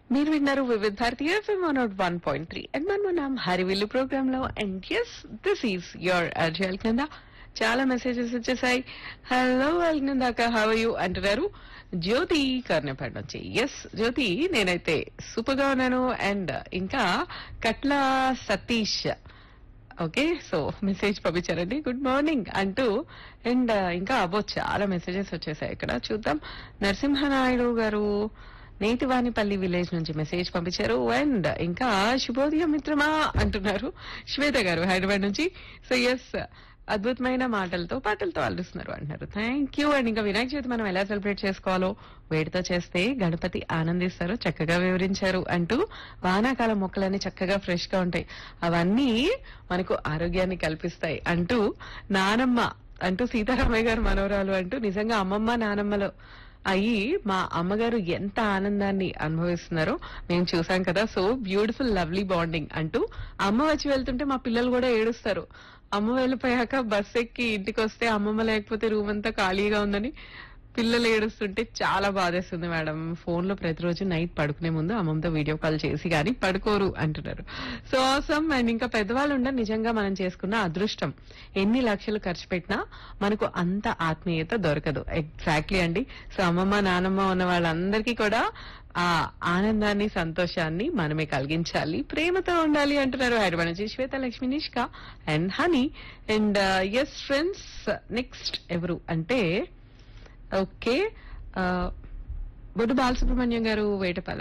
మీరు విన్నారు Vividh Bharati FM one out one point three and మనం మనం హరివిల్లు ప్రోగ్రామ్ లో and yes this is your అర్జల్ కింద చాలా మెసేజెస్ వచ్చేసాయి హలో అల్కిందాక హవ్ యూ అంటున్నారు జ్యోతి కర్ణపేట నుంచి ఎస్ జ్యోతి నేనైతే సూపర్ గా ఉన్నాను అండ్ ఇంకా Katla Satish okay so message పంపించారండి గుడ్ మార్నింగ్ అంటూ అండ్ ఇంకా అబో చాలా మెసేజెస్ వచ్చేసాయి ఇక్కడ చూద్దాం నరసింహనాయుడు గారు నేతివానిపల్లి విలేజ్ నుంచి మెసేజ్ పంపించారు అండ్ ఇంకా శుభోదయం మిత్రమా అంటున్నారు శ్వేత గారు హైదరాబాద్ నుంచి సో ఎస్ అద్భుతమైన మాటలతో పాటలతో అల్లుస్తున్నారు అంటున్నారు థ్యాంక్ యూ అండ్ ఇంకా వినాయక చవితి మనం ఎలా సెలబ్రేట్ చేసుకోవాలో వేడితో చేస్తే గణపతి ఆనందిస్తారు చక్కగా వివరించారు అంటూ వానాకాలం మొక్కలన్నీ చక్కగా ఫ్రెష్ గా ఉంటాయి అవన్నీ మనకు ఆరోగ్యాన్ని కల్పిస్తాయి అంటూ నానమ్మ అంటూ సీతారామయ్య గారు మనవరాలు అంటూ నిజంగా అమ్మమ్మ నానమ్మలో అయ్యి మా అమ్మగారు ఎంత ఆనందాన్ని అనుభవిస్తున్నారో మేము చూసాం కదా సో బ్యూటిఫుల్ లవ్లీ బాండింగ్ అంటూ అమ్మ వచ్చి వెళ్తుంటే మా పిల్లలు కూడా ఏడుస్తారు అమ్మ వెళ్ళిపోయాక బస్ ఎక్కి ఇంటికి వస్తే అమ్మమ్మ లేకపోతే రూమ్ అంతా ఖాళీగా ఉందని పిల్లలు ఏడుస్తుంటే చాలా బాధేస్తుంది మేడం ఫోన్ లో ప్రతిరోజు నైట్ పడుకునే ముందు అమ్మమ్మతో వీడియో కాల్ చేసి గానీ పడుకోరు అంటున్నారు సో ఆసమ్ అండ్ ఇంకా పెద్దవాళ్ళు ఉండ నిజంగా మనం చేసుకున్న అదృష్టం ఎన్ని లక్షలు ఖర్చు పెట్టినా మనకు అంత ఆత్మీయత దొరకదు ఎగ్జాక్ట్లీ అండి సో అమ్మమ్మ నానమ్మ ఉన్న వాళ్ళందరికీ కూడా ఆ ఆనందాన్ని సంతోషాన్ని మనమే కలిగించాలి ప్రేమతో ఉండాలి అంటున్నారు హైదరాబాద్ నుంచి Shweta Lakshmi Nishka and honey and yes friends next ఎవరు అంటే ఓకే బొడ్డు బాలసుబ్రహ్మణ్యం గారు వేటపాల